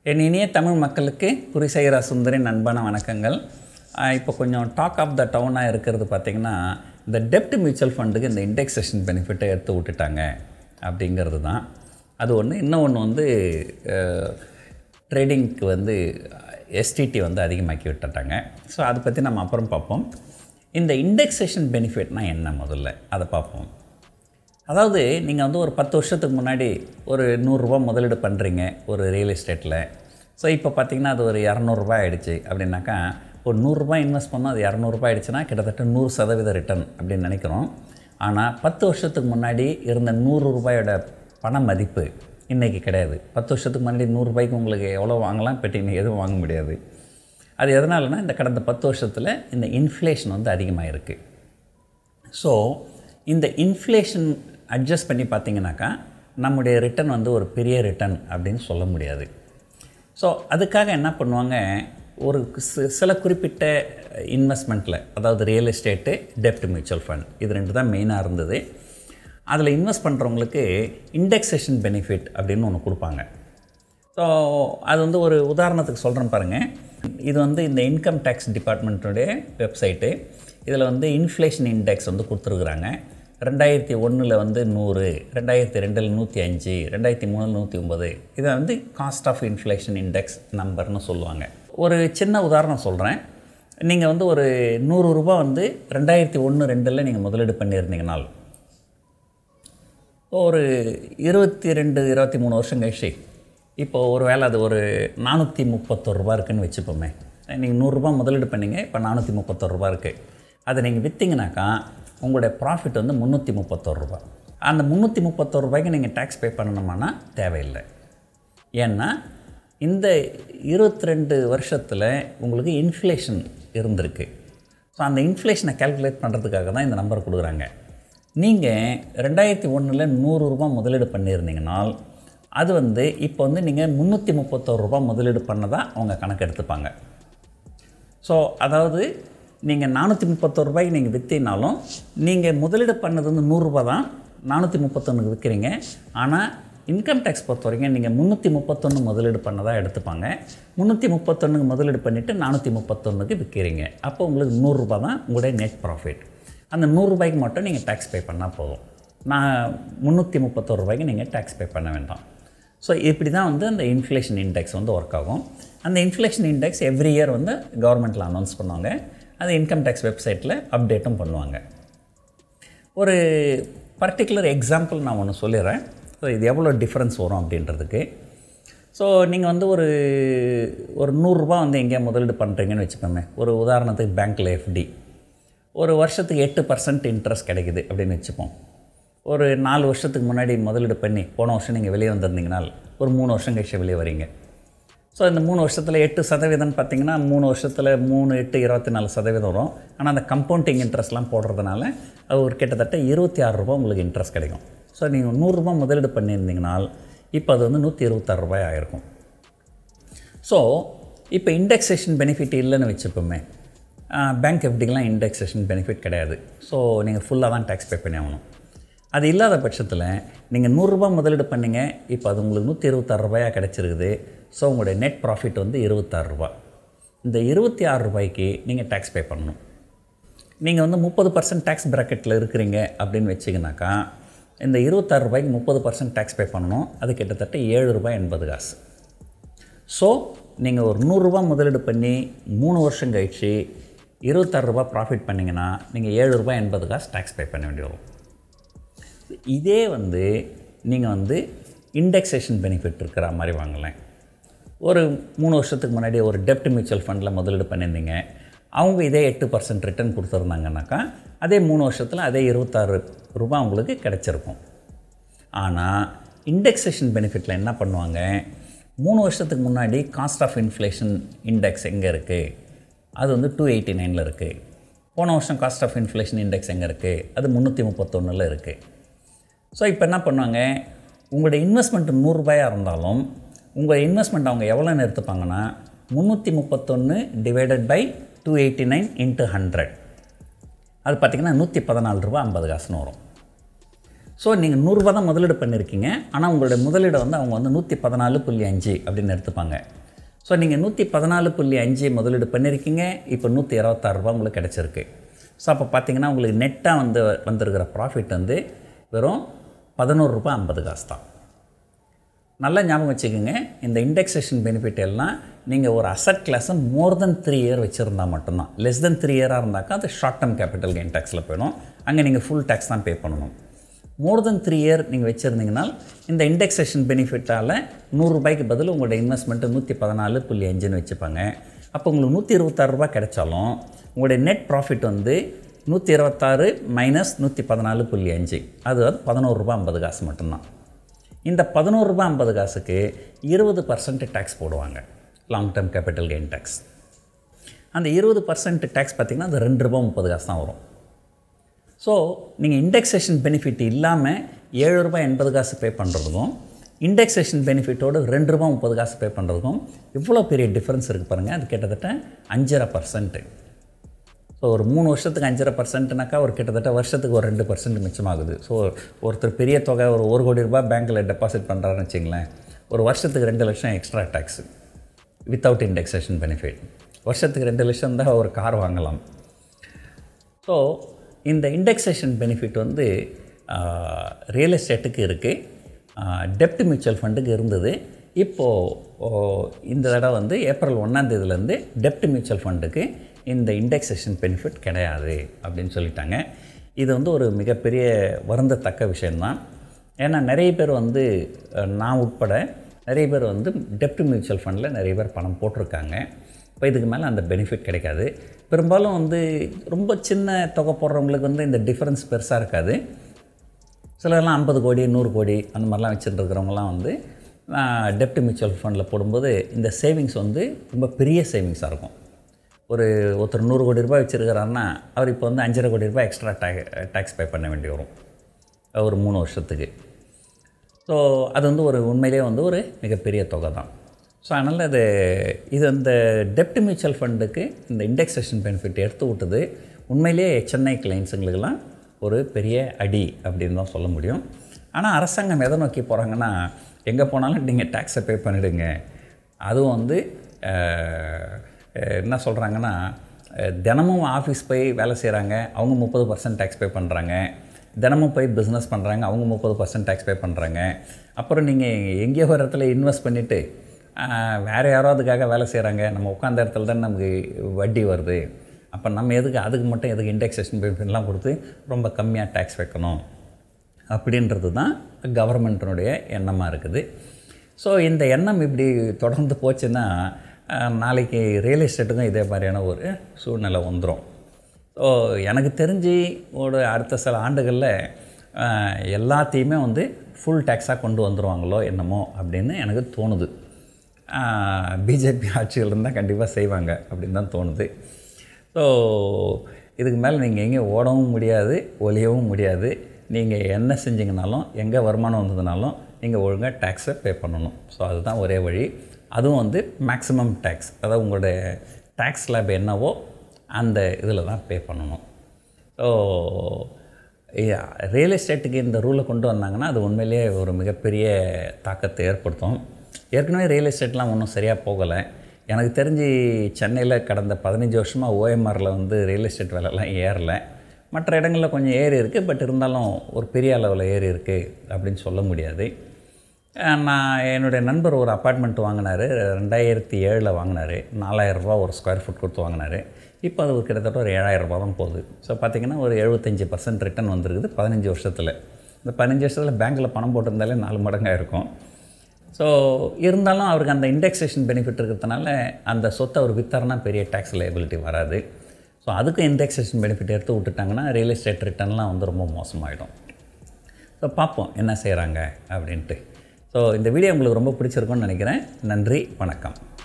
என் இனிய தமிழ் மக்களுக்கு புரிசெய்கிற சுந்தரின் அன்பான வணக்கங்கள் ஆஹ் இப்போ கொஞ்சம் டாக் ஆஃப் த டவுனாக இருக்கிறது பார்த்திங்கன்னா இந்த டெப்ட் மியூச்சுவல் ஃபண்டுக்கு இந்த இண்டெக்ஸேஷன் பெனிஃபிட்டை எடுத்து விட்டுட்டாங்க அப்படிங்கிறது தான் அது ஒன்று இன்னும் ஒன்று வந்து ட்ரேடிங்க்கு வந்து எஸ்டிடி வந்து அதிகமாக்கி விட்டுட்டாங்க ஸோ அதை பற்றி நம்ம அப்புறம் பார்ப்போம் இந்த இண்டெக்ஸேஷன் பெனிஃபிட்னால் என்ன முதல்ல அதை பார்ப்போம் அதாவது நீங்கள் வந்து ஒரு பத்து வருஷத்துக்கு முன்னாடி ஒரு நூறுரூவா முதலீடு பண்ணுறீங்க ஒரு ரியல் எஸ்டேட்டில் ஸோ இப்போ பார்த்தீங்கன்னா அது ஒரு இரநூறுபா ஆயிடுச்சு அப்படின்னாக்கா ஒரு நூறுரூபா இன்வெஸ்ட் பண்ணால் அது இரநூறுபா ஆயிடுச்சுன்னா கிட்டத்தட்ட நூறு சதவீத ரிட்டர்ன் அப்படின்னு நினைக்கிறோம் ஆனால் பத்து வருஷத்துக்கு முன்னாடி இருந்த நூறு ரூபாயோட பண மதிப்பு இன்றைக்கி கிடையாது பத்து வருஷத்துக்கு முன்னாடி நூறுரூபாய்க்கு உங்களுக்கு எவ்வளோ வாங்கலாம் பெட்டி இன்னைக்கு எதுவும் வாங்க முடியாது அது எதனாலனா இந்த கடந்த பத்து வருஷத்தில் இந்த இன்ஃப்ளேஷன் வந்து அதிகமாக இருக்குது ஸோ இந்த இன்ஃப்ளேஷன் அட்ஜஸ்ட் பண்ணி பார்த்தீங்கன்னாக்கா நம்முடைய ரிட்டர்ன் வந்து ஒரு பெரிய ரிட்டர்ன் அப்படின்னு சொல்ல முடியாது ஸோ அதுக்காக என்ன பண்ணுவாங்க ஒரு சி- சில குறிப்பிட்ட இன்வெஸ்ட்மெண்ட்டில் அதாவது ரியல் எஸ்டேட்டு டெப்ட் மியூச்சுவல் ஃபண்ட் இது ரெண்டு தான் மெயினாக இருந்தது அதில் இன்வெஸ்ட் பண்ணுறவங்களுக்கு இண்டெக்ஸேஷன் பெனிஃபிட் அப்படின்னு ஒன்று கொடுப்பாங்க ஸோ அது வந்து ஒரு உதாரணத்துக்கு சொல்கிறேன் பாருங்கள் இது வந்து இந்த இன்கம் டேக்ஸ் டிபார்ட்மெண்ட்டுடைய வெப்சைட்டு இதில் வந்து இன்ஃப்ளேஷன் இண்டெக்ஸ் வந்து கொடுத்துருக்குறாங்க ரெண்டாயிரத்தி ஒன்றில் வந்து நூறு ரெண்டாயிரத்தி ரெண்டில் நூற்றி அஞ்சு ரெண்டாயிரத்தி மூணில் நூற்றி ஒம்பது இதை வந்து காஸ்ட் ஆஃப் இன்ஃப்ளேஷன் இண்டெக்ஸ் நம்பர்னு சொல்லுவாங்க ஒரு சின்ன உதாரணம் சொல்கிறேன் நீங்கள் வந்து ஒரு நூறு ரூபாய் வந்து ரெண்டாயிரத்தி ஒன்று ரெண்டில் நீங்கள் முதலீடு பண்ணியிருந்தீங்கனால் ஒரு இருபத்தி ரெண்டு இருபத்தி மூணு வருஷம் கழிச்சு இப்போ ஒரு வேளை அது ஒரு நானூற்றி முப்பத்தொரு ரூபா இருக்குன்னு வச்சுப்போமே நீங்கள் நூறுரூபா முதலீடு பண்ணீங்க இப்போ நானூற்றி முப்பத்தொரு ரூபா இருக்குது அதை நீங்கள் விற்றீங்கனாக்கா உங்களுடைய ப்ராஃபிட் வந்து முந்நூற்றி முப்பத்தொரு ரூபா அந்த முந்நூற்றி முப்பத்தொரு ரூபாய்க்கு நீங்கள் டேக்ஸ் பே பண்ணணுமானா தேவையில்லை ஏன்னா இந்த இருபத்தி ரெண்டு வருஷத்தில் உங்களுக்கு இன்ஃப்ளேஷன் இருந்திருக்கு ஸோ அந்த இன்ஃப்ளேஷனை கால்குலேட் பண்ணுறதுக்காக தான் இந்த நம்பர் கொடுக்குறாங்க நீங்கள் ரெண்டாயிரத்தி ஒன்றில் நூறுரூபா முதலீடு பண்ணியிருந்தீங்கனால் அது வந்து இப்போ வந்து நீங்கள் முந்நூற்றி முப்பத்தோரு ரூபா முதலீடு பண்ணதா அவங்க கணக்கு எடுத்துப்பாங்க ஸோ அதாவது நீங்கள் நானூற்றி முப்பத்தொரு ரூபாய்க்கு நீங்கள் விற்றீங்கனாலும் நீங்கள் முதலீடு பண்ணது வந்து நூறுரூபா தான் நானூற்றி முப்பத்தொன்னுக்கு விற்கிறீங்க ஆனால் இன்கம் டேக்ஸ் பொறுத்த வரைக்கும் நீங்கள் முந்நூற்றி முப்பத்தொன்று முதலீடு பண்ணதா எடுத்துப்பாங்க முந்நூற்றி முப்பத்தொன்னுக்கு முதலீடு பண்ணிவிட்டு நானூற்றி முப்பத்தொன்னுக்கு விற்கிறீங்க அப்போ உங்களுக்கு நூறுரூபா தான் உங்களுடைய நெட் ப்ராஃபிட் அந்த நூறுரூபாய்க்கு மட்டும் நீங்கள் டேக்ஸ் பே பண்ணால் போதும் நான் முந்நூற்றி முப்பத்தொரு ரூபாய்க்கு நீங்கள் டேக்ஸ் பே பண்ண வேண்டாம் ஸோ இப்படி தான் வந்து அந்த இன்ஃப்ளேஷன் இண்டெக்ஸ் வந்து ஒர்க் ஆகும் அந்த இன்ஃப்ளேஷன் இண்டெக்ஸ் எவ்ரி இயர் வந்து கவர்மெண்ட்டில் அனௌன்ஸ் பண்ணுவாங்க அது இன்கம் டேக்ஸ் வெப்சைட்டில் அப்டேட்டும் பண்ணுவாங்க ஒரு பர்டிகுலர் எக்ஸாம்பிள் நான் ஒன்று சொல்லிடுறேன் ஸோ இது எவ்வளோ டிஃப்ரென்ஸ் வரும் அப்படின்றதுக்கு ஸோ நீங்கள் வந்து ஒரு ஒரு நூறுரூபா வந்து எங்கேயா முதலீடு பண்ணுறீங்கன்னு வச்சுக்கோமே ஒரு உதாரணத்துக்கு பேங்க்கில் எஃப்டி ஒரு வருஷத்துக்கு எட்டு பர்சன்ட் இன்ட்ரெஸ்ட் கிடைக்குது அப்படின்னு வச்சுப்போம் ஒரு நாலு வருஷத்துக்கு முன்னாடி முதலீடு பண்ணி போன வருஷம் நீங்கள் வெளியே வந்திருந்தீங்கனால் ஒரு மூணு வருஷம் கழிச்சு வெளியே வரீங்க ஸோ இந்த மூணு வருஷத்தில் எட்டு சதவீதம்னு பார்த்தீங்கன்னா மூணு வருஷத்தில் மூணு எட்டு இருபத்தி நாலு சதவீதம் வரும் ஆனால் அந்த கம்பவுண்டிங் இன்ட்ரெஸ்ட்லாம் போடுறதுனால அது ஒரு கிட்டத்தட்ட இருபத்தி ஆறு ரூபா உங்களுக்கு இன்ட்ரெஸ்ட் கிடைக்கும் ஸோ நீங்கள் நூறுரூபா முதலீடு பண்ணியிருந்தீங்கனால் இப்போ அது வந்து நூற்றி இருபத்தாறு ரூபாய் ஆயிருக்கும் ஸோ இப்போ இண்டெக்ஸேஷன் பெனிஃபிட் இல்லைன்னு வச்சுப்போமே பேங்க் எஃப்டிக்கெலாம் இண்டெக்ஸேஷன் பெனிஃபிட் கிடையாது ஸோ நீங்கள் ஃபுல்லாக தான் டேக்ஸ் பே பண்ணி ஆகணும் அது இல்லாத பட்சத்தில் நீங்கள் நூறுரூபா முதலீடு பண்ணீங்க இப்போ அது உங்களுக்கு நூற்றி இருபத்தாறு ரூபாயாக கிடச்சிருக்குது ஸோ உங்களுடைய நெட் ப்ராஃபிட் வந்து இருபத்தாறு ரூபாய் இந்த இருபத்தி ஆறு ரூபாய்க்கு நீங்கள் டேக்ஸ் பே பண்ணணும் நீங்கள் வந்து முப்பது பர்சன்ட் டேக்ஸ் ப்ராக்கெட்டில் இருக்கிறீங்க அப்படின்னு வச்சிங்கனாக்கா இந்த இருபத்தாறு ரூபாய்க்கு முப்பது பர்சன்ட் டேக்ஸ் பே பண்ணணும் அது கிட்டத்தட்ட ஏழு ரூபாய் எண்பது காசு ஸோ நீங்கள் ஒரு நூறுரூவா முதலீடு பண்ணி மூணு வருஷம் கழிச்சு இருபத்தாறு ரூபாய் ப்ராஃபிட் பண்ணிங்கன்னா நீங்கள் ஏழு ரூபாய் எண்பது காசு டேக்ஸ் பே பண்ண வேண்டி வரும் இதே வந்து நீங்கள் வந்து இண்டெக்ஸேஷன் பெனிஃபிட் இருக்கிற மாதிரி வாங்கலாம் ஒரு மூணு வருஷத்துக்கு முன்னாடி ஒரு டெப்ட் மியூச்சுவல் ஃபண்டில் முதலீடு பண்ணியிருந்தீங்க அவங்க இதே எட்டு பர்சன்ட் ரிட்டர்ன் கொடுத்துருந்தாங்கனாக்கா அதே மூணு வருஷத்தில் அதே இருபத்தாறு ரூபாய் உங்களுக்கு கிடச்சிருக்கும் ஆனால் இண்டெக்ஸேஷன் பெனிஃபிட்டில் என்ன பண்ணுவாங்க மூணு வருஷத்துக்கு முன்னாடி காஸ்ட் ஆஃப் இன்ஃப்ளேஷன் இண்டெக்ஸ் எங்கே இருக்குது அது வந்து டூ எயிட்டி நைனில் இருக்குது போன வருஷம் காஸ்ட் ஆஃப் இன்ஃப்ளேஷன் இண்டெக்ஸ் எங்கே இருக்குது அது முந்நூற்றி முப்பத்தொன்னில் இருக்குது ஸோ இப்போ என்ன பண்ணுவாங்க உங்களுடைய இன்வெஸ்ட்மெண்ட் நூறுரூபாயாக இருந்தாலும் உங்கள் இன்வெஸ்ட்மெண்ட் அவங்க எவ்வளோன்னு எடுத்துப்பாங்கன்னா முந்நூற்றி முப்பத்தொன்று divided by two eighty nine into hundred அது பார்த்திங்கன்னா நூற்றி பதினாலு ரூபா ஐம்பது காசுன்னு வரும் ஸோ நீங்கள் நூறுரூபா தான் முதலீடு பண்ணியிருக்கீங்க ஆனால் உங்களுடைய முதலீடை வந்து அவங்க வந்து நூற்றி பதினாலு புள்ளி அஞ்சு அப்படின்னு எடுத்துப்பாங்க ஸோ நீங்கள் நூற்றி பதினாலு புள்ளி அஞ்சு முதலீடு பண்ணியிருக்கீங்க இப்போ நூற்றி இருபத்தாறுரூபா உங்களுக்கு கிடச்சிருக்கு ஸோ அப்போ பார்த்தீங்கன்னா உங்களுக்கு நெட்டாக வந்து வந்திருக்கிற ப்ராஃபிட் வந்து வெறும் பதினோரு ரூபாய் ஐம்பது காசு தான் நல்லா ஞாபகம் வச்சுக்கோங்க இந்த இண்டெக்ஸேஷன் பெனிஃபிட் எல்லாம் நீங்கள் ஒரு அசட் கிளாஸை மோர் தென் த்ரீ இயர் வச்சுருந்தா மட்டும்தான் லெஸ் தென் த்ரீ இயராக இருந்தாக்கா அது ஷார்ட் டேர்ம் கேபிட்டல் கெயின் டேக்ஸில் போயிடும் அங்கே நீங்கள் ஃபுல் டேக்ஸ் தான் பே பண்ணணும் மோர் தென் த்ரீ இயர் நீங்கள் வச்சுருந்தீங்கன்னா இந்த இண்டெக்ஸேஷன் பெனிஃபிட்டால் நூறுரூபாய்க்கு பதில் உங்களோட இன்வெஸ்ட்மெண்ட்டு நூற்றி பதினாலு புள்ளி அஞ்சுன்னு வச்சுப்பாங்க அப்போ உங்களுக்கு நூற்றி இருபத்தாறு ரூபாய் கிடைச்சாலும் உங்களுடைய நெட் ப்ராஃபிட் வந்து நூற்றி இருபத்தாறு மைனஸ் நூற்றி பதினாலு புள்ளி அஞ்சு அது வந்து பதினோரு ரூபாய் ஐம்பது காசு மட்டும்தான் இந்த பதினோரு ரூபாய் ஐம்பது காசுக்கு இருபது பர்சன்ட் டேக்ஸ் போடுவாங்க long term capital gain tax அந்த இருபது பர்சன்ட் டேக்ஸ் பார்த்திங்கன்னா அது ரெண்டு ரூபா முப்பது காசு தான் வரும் ஸோ நீங்கள் இண்டெக்ஸேஷன் பெனிஃபிட் இல்லாமல் ஏழு ரூபாய் எண்பது காசு பே பண்ணுறதுக்கும் இண்டெக்ஸேஷன் பெனிஃபிட்டோடு ரெண்டு ரூபா முப்பது காசு பே பண்ணுறதுக்கும் இவ்வளோ பெரிய டிஃப்ரென்ஸ் இருக்குது பாருங்கள் அது கிட்டத்தட்ட அஞ்சரை பர்சன்ட்டு ஸோ ஒரு மூணு வருஷத்துக்கு அஞ்சரை பர்சன்ட்னாக்கா ஒரு கிட்டத்தட்ட வருஷத்துக்கு ஒரு ரெண்டு பர்சன்ட் மிச்சமாகுது ஸோ ஒருத்தர் பெரிய தொகை ஒரு ஒரு கோடி ரூபாய் பேங்க்கில் டெபாசிட் பண்ணுறாருன்னு வச்சிங்களேன் ஒரு வருஷத்துக்கு ரெண்டு லட்சம் extra tax without indexation benefit வருஷத்துக்கு ரெண்டு லட்சம் தான் ஒரு கார் வாங்கலாம் ஸோ இந்த இண்டெக்ஸேஷன் பெனிஃபிட் வந்து ரியல் எஸ்டேட்டுக்கு இருக்குது டெப்ட் மியூச்சுவல் ஃபண்டுக்கு இருந்தது இப்போது இந்த தடவை வந்து ஏப்ரல் ஒன்றாந்தேதியிலேருந்து டெப்ட் மியூச்சுவல் ஃபண்டுக்கு இந்த இண்டெக்ஸேஷன் பெனிஃபிட் கிடையாது அப்படின்னு சொல்லிட்டாங்க இது வந்து ஒரு மிகப்பெரிய வருந்தத்தக்க விஷயந்தான் ஏன்னா நிறைய பேர் வந்து அஹ், நான் உட்பட நிறைய பேர் வந்து டெப்ட் மியூச்சுவல் ஃபண்டில் நிறைய பேர் பணம் போட்டிருக்காங்க இப்போ இதுக்கு மேலே அந்த பெனிஃபிட் கிடைக்காது பெரும்பாலும் வந்து ரொம்ப சின்ன தொகை போடுறவங்களுக்கு வந்து இந்த டிஃப்ரென்ஸ் பெருசாக இருக்காது சிலர்லாம் ஐம்பது கோடி நூறு கோடி அந்த மாதிரிலாம் வச்சுட்டு இருக்கிறவங்கலாம் வந்து டெப்ட் மியூச்சுவல் ஃபண்டில் போடும்போது இந்த சேவிங்ஸ் வந்து ரொம்ப பெரிய சேவிங்ஸாக இருக்கும் ஒரு ஒருத்தர் நூறு கோடி ரூபாய் வச்சுருக்கிறாருன்னா அவர் இப்போ வந்து அஞ்சரை கோடி ரூபாய் எக்ஸ்ட்ரா டே டேக்ஸ் பே பண்ண வேண்டி வரும் ஒரு மூணு வருஷத்துக்கு ஸோ அது வந்து ஒரு உண்மையிலே வந்து ஒரு மிகப்பெரிய தொகை தான் ஸோ அதனால் அது இது அந்த டெப்ட் மியூச்சுவல் ஃபண்டுக்கு இந்த இண்டெக்ஸேஷன் பெனிஃபிட் எடுத்து விட்டது உண்மையிலேயே சென்னை கிளைண்ட்ஸுங்களுக்கெல்லாம் ஒரு பெரிய அடி அப்படின்னு தான் சொல்ல முடியும் ஆனால் அரசாங்கம் எதை நோக்கி போகிறாங்கன்னா எங்கே போனாலும் நீங்கள் டேக்ஸை பே பண்ணிவிடுங்க அதுவும் வந்து அஹ், அஹ், என்ன சொல்கிறாங்கன்னா அஹ், தினமும் ஆஃபீஸ் போய் வேலை செய்கிறாங்க அவங்க முப்பது பர்சன்ட் டேக்ஸ் பே பண்ணுறாங்க தினமும் போய் பிஸ்னஸ் பண்ணுறாங்க அவங்க முப்பது பர்சன்ட் டேக்ஸ் பே பண்ணுறாங்க அப்புறம் நீங்கள் எங்கேயோ ஒரு இடத்துல இன்வெஸ்ட் பண்ணிவிட்டு வேறு யாரோ அதுக்காக வேலை செய்கிறாங்க நம்ம உட்காந்த இடத்துல தான் நமக்கு வட்டி வருது அப்போ நம்ம எதுக்கு அதுக்கு மட்டும் எதுக்கு இண்டெக்ஸேஷன் பெனிஃபிட்லாம் கொடுத்து ரொம்ப கம்மியாக டேக்ஸ் வைக்கணும் அப்படின்றது தான் கவர்மெண்ட்டினுடைய எண்ணமாக இருக்குது ஸோ இந்த எண்ணம் இப்படி தொடர்ந்து போச்சுன்னா அஹ், நாளைக்கு ரியல் எஸ்டேட்டுக்கும் இதே மாதிரியான ஒரு சூழ்நிலை வந்துடும் ஸோ எனக்கு தெரிஞ்சு ஒரு அடுத்த சில ஆண்டுகளில் அஹ், எல்லாத்தையுமே வந்து ஃபுல் டேக்ஸாக கொண்டு வந்துருவாங்களோ என்னமோ அப்படின்னு எனக்கு தோணுது பிஜேபி ஆட்சிகள் இருந்தால் கண்டிப்பாக செய்வாங்க அப்படின்னு தான் தோணுது ஸோ இதுக்கு மேலே நீங்கள் எங்கேயும் ஓடவும் முடியாது ஒளியவும் முடியாது நீங்கள் என்ன செஞ்சீங்கனாலும் எங்கே வருமானம் வந்ததுனாலும் நீங்கள் ஒழுங்காக டேக்ஸை பே பண்ணணும் ஸோ அதுதான் ஒரே வழி அதுவும் வந்து மேக்ஸிமம் டேக்ஸ் அதாவது உங்களுடைய டேக்ஸ் ஸ்லாப் என்னவோ அந்த இதில் தான் பே பண்ணணும் ஸோ ரியல் எஸ்டேட்டுக்கு இந்த ரூலை கொண்டு வந்தாங்கன்னா அது உண்மையிலேயே ஒரு மிகப்பெரிய தாக்கத்தை ஏற்படுத்தும் ஏற்கனவே ரியல் எஸ்டேட்லாம் ஒன்றும் சரியாக போகலை எனக்கு தெரிஞ்சு சென்னையில் கடந்த பதினஞ்சு வருஷமாக ஓஎம்ஆரில் வந்து ரியல் எஸ்டேட் விலைலாம் ஏறலை மற்ற இடங்களில் கொஞ்சம் ஏறி இருக்குது பட் இருந்தாலும் ஒரு பெரிய அளவில் ஏறி இருக்குது அப்படின்னு சொல்ல முடியாது அஹ் நான் என்னுடைய நண்பர் ஒரு அப்பார்ட்மெண்ட் வாங்கினார் ரெண்டாயிரத்தி ஏழில் வாங்கினார் நாலாயிரரூபா ஒரு ஸ்கொயர் ஃபுட் கொடுத்து வாங்கினார் இப்போ அது ஒரு கிட்டத்தட்ட ஒரு ஏழாயிரம் ரூபாய் தான் போகுது ஸோ பார்த்திங்கன்னா ஒரு எழுபத்தஞ்சி பர்சன்ட் ரிட்டர்ன் வந்திருக்குது பதினஞ்சு வருஷத்தில் இந்த பதினஞ்சு வருஷத்தில் பேங்க்கில் பணம் போட்டிருந்தாலே நாலு மடங்காக இருக்கும் ஸோ இருந்தாலும் அவருக்கு அந்த இண்டெக்ஸேஷன் பெனிஃபிட் இருக்கிறதுனால அந்த சொத்தை அவர் வித்தாருன்னா பெரிய டேக்ஸ் லைபிலிட்டி வராது ஸோ அதுக்கும் இண்டெக்ஸேஷன் பெனிஃபிட் எடுத்து விட்டுட்டாங்கன்னா ரியல் எஸ்டேட் ரிட்டர்ன்லாம் வந்து ரொம்ப மோசமாயிடும் ஸோ பார்ப்போம் என்ன செய்கிறாங்க அப்படின்ட்டு ஸோ இந்த வீடியோ உங்களுக்கு ரொம்ப பிடிச்சிருக்கும்னு நினைக்கிறேன் நன்றி வணக்கம்